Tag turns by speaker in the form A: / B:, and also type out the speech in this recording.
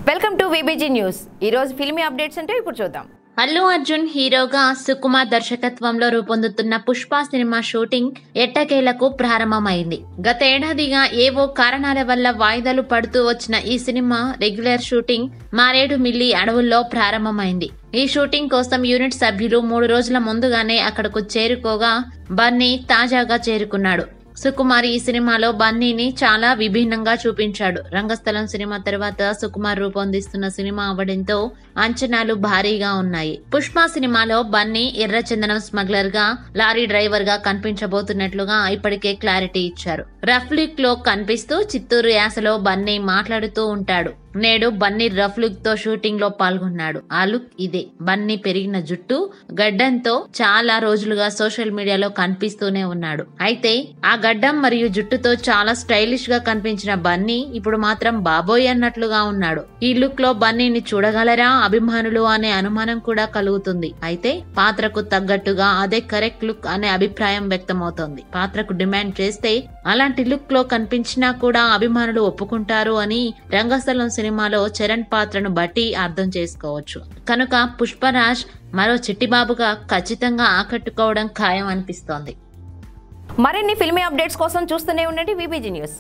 A: welcome to VBG news ఈ రోజు filmy updates అంటే ఇప్పుడు చూద్దాం
B: అల్లు అర్జున్ హీరోగా సుకుమార్ దర్శకత్వంలో రూపొందుతున్న పుష్ప సినిమా షూటింగ్ ఎట్టకేలకు ప్రారంభమైంది గత ఏడాదిగా ఏవో కారణాల వల్ల వాయిదాలు పడుతూ వచ్చిన ఈ సినిమా రెగ్యులర్ షూటింగ్ మారేడు మిల్లి అడవుల్లో ప్రారంభమైంది ఈ షూటింగ్ కోసం యూనిట్ సభ్యులు మూడు రోజుల ముందుగానే అక్కడకు చేరుకోగా బన్నీ తాజాగా చేరుకున్నాడు సుకుమార్ ఈ సినిమాలో బన్నీని చాలా విభిన్నంగా చూపించాడు రంగస్థలం సినిమా తర్వాత సుకుమార్ రూపొందిస్తున్న సినిమా అవడంతో అంచనాలు భారీగా ఉన్నాయి పుష్ప సినిమాలో బన్నీ ఎర్రచందనం స్మగ్లర్ గా లారీ డ్రైవర్ గా కనిపించబోతున్నట్లుగా ఇప్పటికే క్లారిటీ ఇచ్చారు రఫ్ లుక్ లో కనిపిస్తూ చిత్తూరు యాసలో బన్నీ మాట్లాడుతూ ఉంటాడు నేడు బన్నీ రఫ్ లుక్ తో షూటింగ్ లో పాల్గొన్నాడు ఆ లుక్ ఇదే బన్నీ పెరిగిన జుట్టు గడ్డంతో చాలా రోజులుగా సోషల్ మీడియాలో కనిపిస్తూనే ఉన్నాడు అయితే ఆ గడ్డం మరియు జుట్టుతో చాలా స్టైలిష్ గా కనిపించిన బన్నీ ఇప్పుడు మాత్రం బాబోయ్ అన్నట్లుగా ఉన్నాడు ఈ లుక్ లో బన్నీని చూడగలరా అభిమానులు అనే అనుమానం కూడా కలుగుతుంది అయితే పాత్రకు తగ్గట్టుగా అదే కరెక్ట్ లుక్ అనే అభిప్రాయం వ్యక్తమవుతోంది పాత్రకు డిమాండ్ చేస్తే అలాంటి లుక్ లో కనిపించినా కూడా అభిమానులు ఒప్పుకుంటారు అని రంగస్థలం సినిమాలో చరణ్ పాత్రను బట్టి అర్థం చేసుకోవచ్చు కనుక పుష్పరాజ్ మరో చిట్టిబాబుగా ఖచ్చితంగా ఆకట్టుకోవడం ఖాయం అనిపిస్తోంది
A: మరిన్ని ఫిల్మీ అప్డేట్స్ కోసం చూస్తూనే ఉండండి విబిజీ న్యూస్